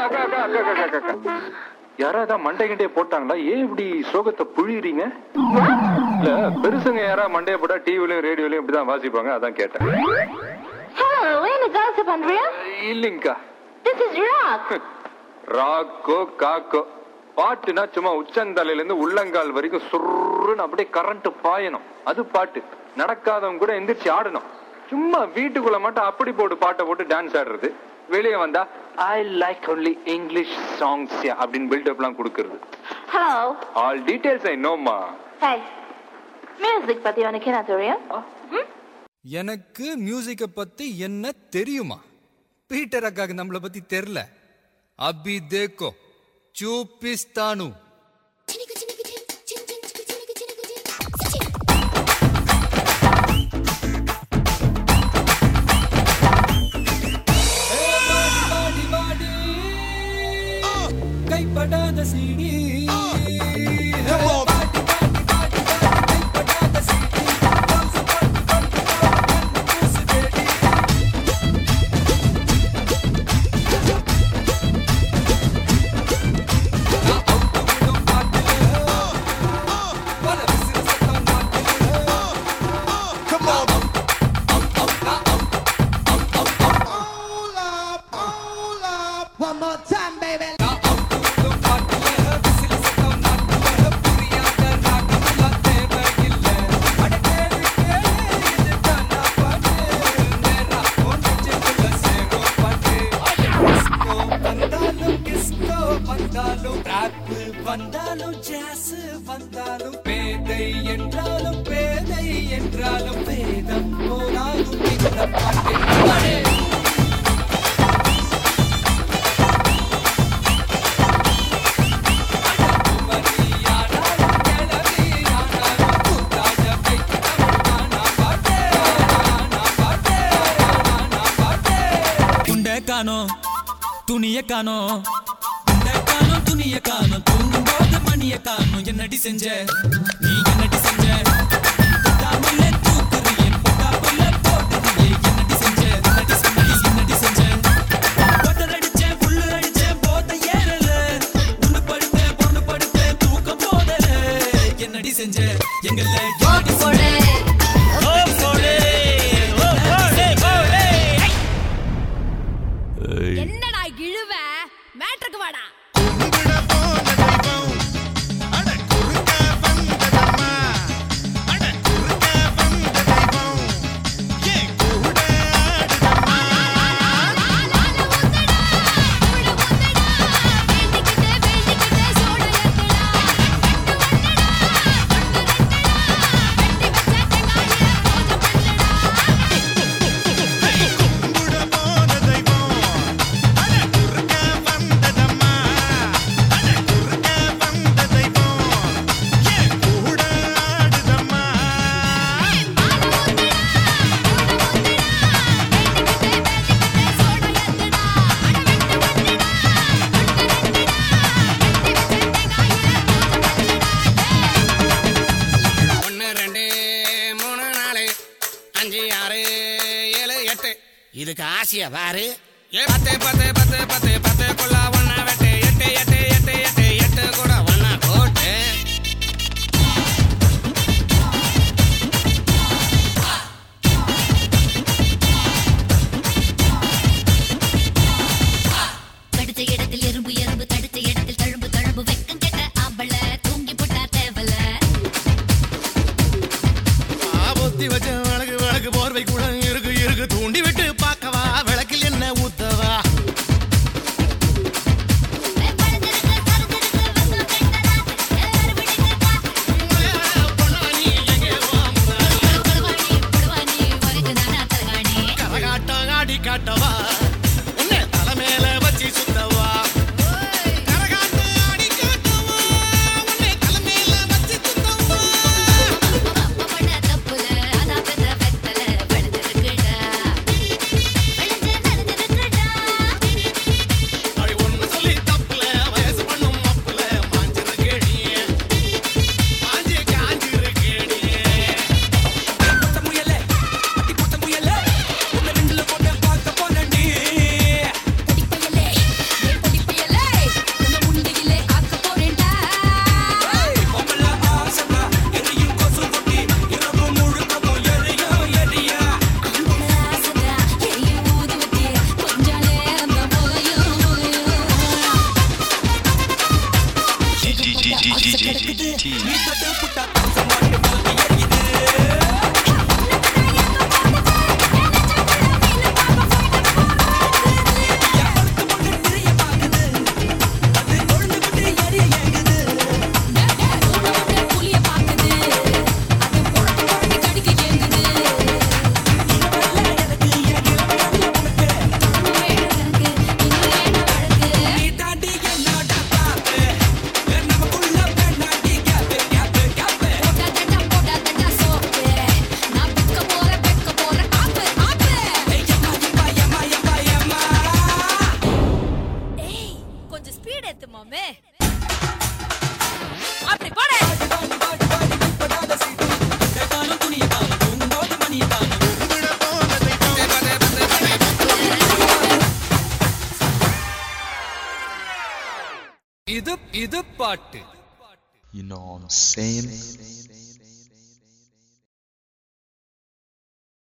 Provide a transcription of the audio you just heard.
அக்கா அக்கா அக்கா அக்கா அக்கா அக்கா யாராவது மண்டை கிண்டே போட்டாங்களா ஏன் இப்படி சோகத்தை புழியுறீங்க இல்ல பெருசுங்க யாரா மண்டைய போட்டா டிவிலயும் ரேடியோலயும் இப்படிதான் வாசிப்பாங்க அதான் கேட்டேன் Hello, என்ன காசு பண்றியா இல்லைங்கக்கா This is rock. ராக்கோ காக்கோ பாட்டுனா சும்மா உச்சந்தலையில இருந்து உள்ளங்கால் வரைக்கும் சுருன்னு அப்படியே கரண்ட் பாயணும் அது பாட்டு நடக்காதவங்க கூட எந்திரிச்சு ஆடணும் சும்மா வீட்டுக்குள்ள மட்டும் அப்படி போட்டு பாட்டை போட்டு டான்ஸ் ஆடுறது வெளியே வந்தா I like only English songs அப்படின்னு பில்டப்லாம் கொடுக்கறது Hello. ஆல் டீடைல்ஸ் ஐ நோமா Hey. மியூசிக் பத்தி உனக்கு என்ன தெரியும் எனக்கு மியூசிக்கை பத்தி என்ன தெரியுமா பீட்டர் அக்காக்கு நம்மளை பத்தி தெரில அபி தேக்கோ చూపిస్తాను கைப்படாத CD One more time, baby. வந்தாலும் ஜாஸ் வந்தாலும் பேதை என்றாலும் பேதை என்றாலும் வேதம் போனாலும் இந்த பாட்டு துண்டை காணோம் துணிய காணோம் துண்டை காணோம் துணிய காணோம் தூங்கும்போது மணிய காணோம் என்னடி செஞ்ச நீ என்னடி செஞ்ச பொட்டாமுல்ல தூக்குறியே, பொட்டாப்புல்ல போடுறியே, என்னடி செஞ்ச, என்னடி செஞ்ச, என்னடி செஞ்ச? ஒட்டர் அடிச்சேன், புல்லு அடிச்சேன், போத ஏறல. உண்டு படுத்தேன், பொண்ணு படுத்தேன், தூக்கம் போதல. என்னடி செஞ்ச எங்கள என்னடி செஞ்ச? ஓ போடே, ஓ போடே, போடே. என்னடா இழுவ மேட்ருக்கு வாடா ஒன்று ரெண்டு மூணு நாலு அஞ்சு ஆறு ஏழு எட்டு இதுக்கு ஆசையா பாரு ஏ பத்து பத்து பத்து பத்து பத்துக்குள்ள ஒன்னா வெட்டு எட்டு எட்டு எட்டு எட்டு எட்டு கூட ஒன்னா போட்டு தடுத்த இடத்தில் எறும்பு எறும்பு தடுத்த இடத்தில் தழும்பு தழும்பு வெக்கம் கெட்ட ஆம்பள தூங்கி போட்டா தேவல புத்தி வச்ச வழக்கு வழக்கு போர்வை கூட இருக்கு இருக்கு தூண்டி விட்டு பார்க்கவா விளக்கில் என்ன ஊத்தவா ரைட் மாமே அப்படி போடு காணும் துணிய காணும் தூங்கும்போது மணிய காணும் இது இது பாட்டு You know what I'm saying?